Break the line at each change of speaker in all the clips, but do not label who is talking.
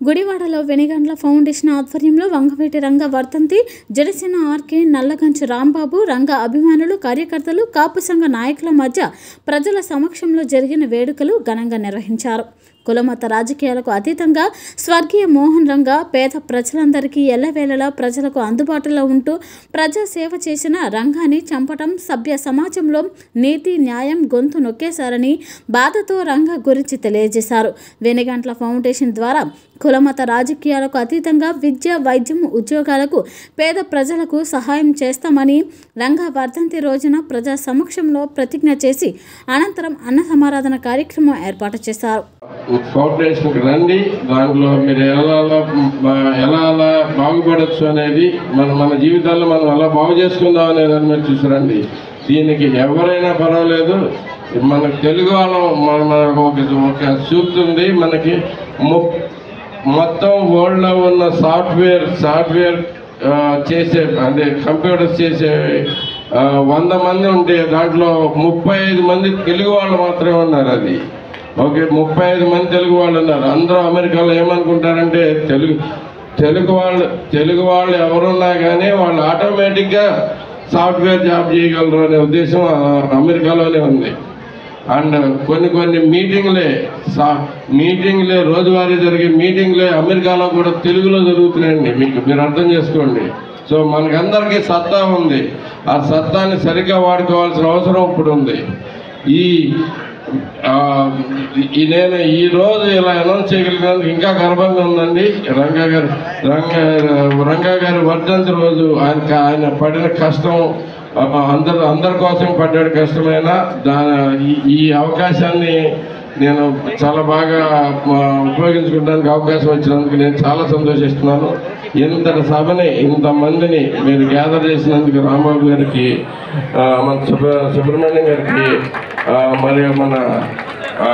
గుడివాడలో వెనిగండ్ల ఫౌండేషన్ ఆధ్వర్యంలో వంగవేటి రంగ వర్ధంతి జనసేన ఆర్కే నల్లగంచు రాంబాబు రంగ అభిమానులు కార్యకర్తలు కాపు సంఘ నాయకుల మధ్య ప్రజల సమక్షంలో జరిగిన వేడుకలు ఘనంగా నిర్వహించారు కులమత రాజకీయాలకు అతీతంగా స్వర్గీయ మోహన్ రంగ పేద ప్రజలందరికీ ఎల్లవేళలా ప్రజలకు అందుబాటులో ఉంటూ ప్రజా సేవ చేసిన రంగాన్ని చంపటం సభ్య సమాజంలో నీతి న్యాయం గొంతు నొక్కేశారని బాధతో రంగ గురించి తెలియజేశారు వెనిగంట్ల ఫౌండేషన్ ద్వారా కులమత రాజకీయాలకు అతీతంగా విద్య వైద్యం ఉద్యోగాలకు పేద ప్రజలకు సహాయం చేస్తామని రంగా వర్ధంతి రోజున ప్రజా సమక్షంలో ప్రతిజ్ఞ చేసి అనంతరం అన్న సమారాధన కార్యక్రమం ఏర్పాటు చేశారు
ఫౌండేషన్కి రండి దాంట్లో మీరు ఎలా ఎలా- ఎలా అలా బాగుపడచ్చు అనేది మన మన జీవితాల్లో మనం ఎలా బాగు చేసుకుందాం అనే దాని మీద చూసారండి దీనికి ఎవరైనా పర్వాలేదు మనకు తెలుగు వాళ్ళం మన మనకు ఒక ఒక సూక్తి ఉంది మనకి ము- మొత్తం వరల్డ్లో ఉన్న సాఫ్ట్వేర్ సాఫ్ట్వేర్ ఆ, చేసే అంటే కంప్యూటర్స్ చేసే ఆ, వంద మంది ఉంటే దాంట్లో ముప్పై ఐదు మంది తెలుగు వాళ్ళు మాత్రమే ఉన్నారు అది ఓకే ముప్పై ఐదు మంది తెలుగు వాళ్ళు ఉన్నారు అందరూ అమెరికాలో ఏమనుకుంటారంటే తెలుగు తెలుగు వాళ్ళు తెలుగు వాళ్ళు ఎవరున్నా కానీ వాళ్ళు ఆటోమేటిక్గా సాఫ్ట్వేర్ జాబ్ చేయగలరు అనే ఉద్దేశం ఆ, అమెరికాలోనే ఉంది అండ్ కొన్ని కొన్ని మీటింగ్లే సా మీటింగ్లే రోజువారీ జరిగే మీటింగ్లే అమెరికాలో కూడా తెలుగులో జరుగుతున్నాయండి మీకు మీరు అర్థం చేసుకోండి సో మనకందరికీ సత్తా ఉంది ఆ సత్తాని సరిగ్గా వాడుకోవాల్సిన అవసరం ఇప్పుడు ఉంది ఈ ఆ, ఈ నేను ఈ రోజు ఇలా అనౌన్స్ చేయగలిగినందుకు ఇంకా గర్వంగా ఉందండి రంగా గారు రంగా రంగా గారి వర్ధంతి రోజు ఆయన ఆయన పడిన కష్టం ఆ, అందరు అందరి కోసం పడ్డాడు కష్టమైన దా ఈ- ఈ అవకాశాన్ని నేను చాలా బాగా ఆ, ఉపయోగించుకోవడానికి అవకాశం వచ్చినందుకు నేను చాలా సంతోషిస్తున్నాను ఇంతటి సభని ఇంతమందిని మీరు గ్యాదర్ చేసినందుకు రాంబాబు గారికి ఆ, మన సుబ్ర సుబ్రహ్మణ్యం గారికి ఆ, మరియు మన ఆ,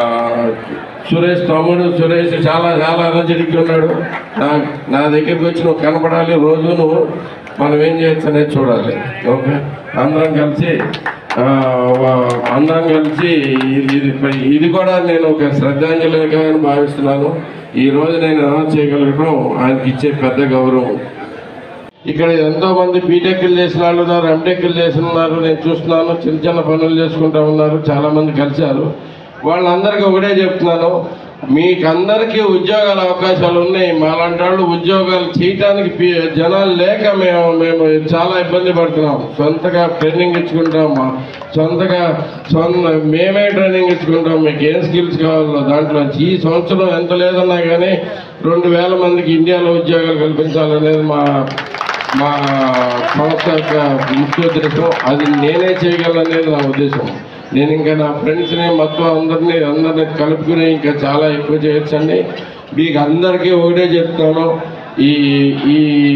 సురేష్ తమ్ముడు సురేష్ చాలా చాలా ఎనర్జెటిక్గా ఉన్నాడు నా నా దగ్గరికి వచ్చి నువ్వు కనపడాలి రోజు నువ్వు మనం ఏం చేయొచ్చు అనేది చూడాలి ఓకే అందరం కలిసి ఆ, వా- అందరం కలిసి ఇది ఇది- ఇది కూడా నేను ఒక శ్రద్ధాంజలిగా అని భావిస్తున్నాను ఈ రోజు నేను అనౌన్స్ చేయగలగడం ఆయనకి ఇచ్చే పెద్ద గౌరవం ఇక్కడ ఎంతో మంది బీటెక్లు చేసిన వాళ్ళు ఉన్నారు ఎంటెక్లు చేసిన ఉన్నారు నేను చూస్తున్నాను చిన్న చిన్న పనులు చేసుకుంటా ఉన్నారు చాలా మంది కలిశారు వాళ్ళందరికీ ఒకటే చెప్తున్నాను మీకు అందరికీ ఉద్యోగాల అవకాశాలు ఉన్నాయి మాలాంటి వాళ్ళు ఉద్యోగాలు చేయటానికి పి- జనాలు లేక మేము మేము చాలా ఇబ్బంది పడుతున్నాం సొంతగా ట్రైనింగ్ ఇచ్చుకుంటాం మా సొంతగా సొంత మేమే ట్రైనింగ్ ఇచ్చుకుంటాం మీకు ఏం స్కిల్స్ కావాలో దాంట్లో ఈ సంవత్సరం ఎంత లేదన్నా కానీ రెండు వేల మందికి ఇండియాలో ఉద్యోగాలు కల్పించాలనేది మా మా సంస్థ యొక్క ముఖ్య ఉద్దేశం అది నేనే చేయగలనేది నా ఉద్దేశం నేను ఇంకా నా ఫ్రెండ్స్ని మొత్తం అందరినీ అందరినీ కలుపుకుని ఇంకా చాలా ఎక్కువ చేయొచ్చండి మీకు అందరికీ ఒకటే చెప్తాను ఈ ఈ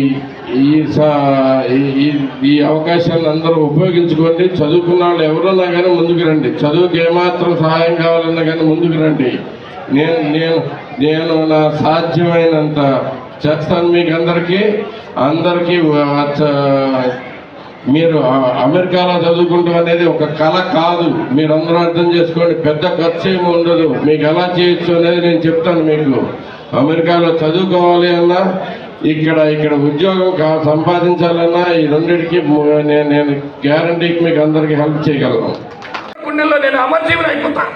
ఈ సా- ఈ- ఈ- ఈ అవకాశాన్ని అందరూ ఉపయోగించుకోండి చదువుకున్న వాళ్ళు ఎవరున్నా కానీ ముందుకు రండి చదువుకి ఏమాత్రం సహాయం కావాలన్నా కానీ ముందుకు రండి నేను నేను నేను నా సాధ్యమైనంత చేస్తాను మీకు అందరికీ అందరికీ వచ్చ- మీరు ఆ- అమెరికాలో చదువుకుంటాం అనేది ఒక కళ కాదు మీరు అందరూ అర్థం చేసుకోండి పెద్ద ఖర్చు ఏమి ఉండదు మీకు ఎలా చేయొచ్చు అనేది నేను చెప్తాను మీకు అమెరికాలో చదువుకోవాలి అన్నా ఇక్కడ ఇక్కడ ఉద్యోగం కా సంపాదించాలన్నా ఈ రెండింటికి ము- నేను నేను గ్యారంటీకి మీకు అందరికీ హెల్ప్ చేయగలను
పుణ్యంలో నేను అమర్జీవుని అయిపోతా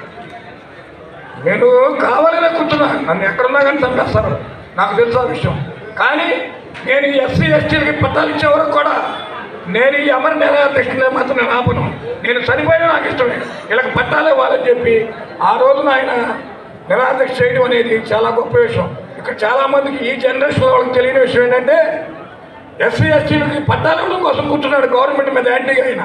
నేను కావాలనే కూర్చున్నా నన్ను ఎక్కడున్నా కానీ చంపేస్తారు నాకు తెలుసు ఆ విషయం కానీ నేను ఈ ఎస్సీ ఎస్టీలకి పట్టాలు ఇచ్చే వరకు కూడా నేను ఈ అమర నిరాదృష్టిలో మాత్రం నేను ఆపను నేను చనిపోయినా నాకు ఇష్టమే వీళ్ళకి పట్టాలే వాళ్ళని చెప్పి ఆ రోజున ఆయన నిరాదృష్టి చేయడం అనేది చాలా గొప్ప విషయం ఇక్కడ చాలామందికి ఈ జనరేషన్ వాళ్ళకి తెలియని విషయం ఏంటంటే ఎస్సీ ఎస్టీలకి పట్టాలు ఇవ్వడం కోసం కూర్చున్నాడు గవర్నమెంట్ మీద యాంటీగా ఆయన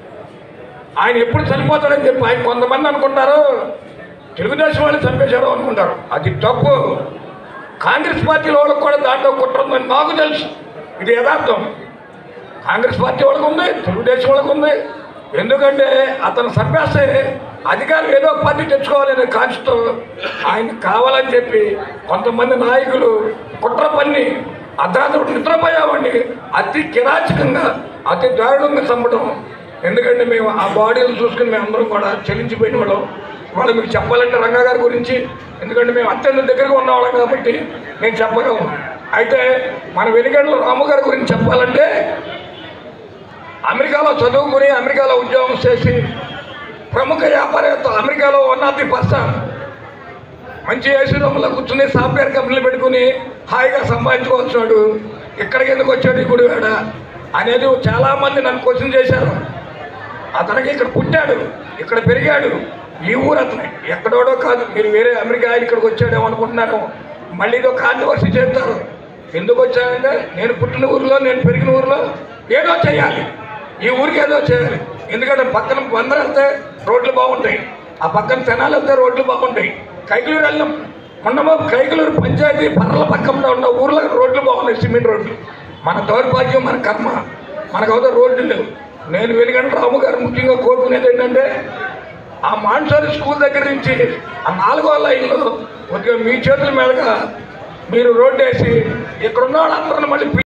ఆయన ఎప్పుడు చనిపోతాడని చెప్పి ఆయన కొంతమంది అనుకుంటారు తెలుగుదేశం వాళ్ళు చంపేశారు అనుకుంటారు అది తప్పు కాంగ్రెస్ పార్టీ వాళ్ళకి కూడా దాంట్లో కుట్ర ఉందని నాకు తెలుసు ఇది యథార్థం కాంగ్రెస్ పార్టీ వాళ్ళకు ఉంది తెలుగుదేశం వాళ్ళకు ఉంది ఎందుకంటే అతను చంపేస్తే అధికారం ఏదో ఒక పార్టీ తెచ్చుకోవాలనే కాంక్షతో ఆయన కావాలని చెప్పి కొంతమంది నాయకులు కుట్ర పన్ని అర్ధరాత్రి నిద్రపోయామండి అతి కిరాచకంగా అతి దారుణంగా చంపడం ఎందుకంటే మేము ఆ బాడీలు చూసుకుని మేము అందరం కూడా చెల్లించిపోయిన వాళ్ళం ఇవాళ మీకు చెప్పాలంటే రంగా గారి గురించి ఎందుకంటే మేము అత్యంత దగ్గరగా ఉన్నవాళ్ళం కాబట్టి నేను చెప్పగలను అయితే మన వెనుగండ్ల రాము గారి గురించి చెప్పాలంటే అమెరికాలో చదువుకుని అమెరికాలో ఉద్యోగం చేసి ప్రముఖ వ్యాపారవేత్త అమెరికాలో వన్ ఆఫ్ ది పర్సన్ మంచి ఏసీ రూమ్లో కూర్చుని సాఫ్ట్వేర్ కంపెనీలు పెట్టుకుని హాయిగా సంపాదించుకోవచ్చాడు ఇక్కడికి ఎందుకు వచ్చాడు ఈ గుడివాడ అనేది చాలామంది నన్ను క్వశ్చన్ చేశారు అతనికి ఇక్కడ పుట్టాడు ఇక్కడ పెరిగాడు ఈ ఊరు అతనే ఎక్కడోడో కాదు మీరు వేరే అమెరికా ఆయన ఇక్కడికి వచ్చాడేమో అనుకుంటున్నారు మళ్ళీ ఇదో కాంట్రవర్సీ చేస్తారు ఎందుకు వచ్చానంటే నేను పుట్టిన ఊరిలో నేను పెరిగిన ఊరిలో ఏదో చేయాలి ఈ ఊరికి ఏదో చేయాలి ఎందుకంటే పక్కన బందరు వెళ్తే రోడ్లు బాగుంటాయి ఆ పక్కన తెనాలి వెళ్తే రోడ్లు బాగుంటాయి కైకులూరు వెళ్ళినాం మొన్న కైకులూరు పంచాయతీ పర్ల పక్కన ఉన్న ఊర్లో రోడ్లు బాగున్నాయి సిమెంట్ రోడ్లు మన దౌర్భాగ్యం మన కర్మ మనకు అవుతా రోడ్లు లేవు నేను వెనుకంటే రాము గారు ముఖ్యంగా కోరుకునేది ఏంటంటే ఆ మాన్సారి స్కూల్ దగ్గర నుంచి ఆ నాలుగో లైన్లో కొద్దిగా మీ చేతుల మీదుగా మీరు రోడ్డు వేసి ఇక్కడ ఉన్న వాళ్ళందరిని మళ్ళీ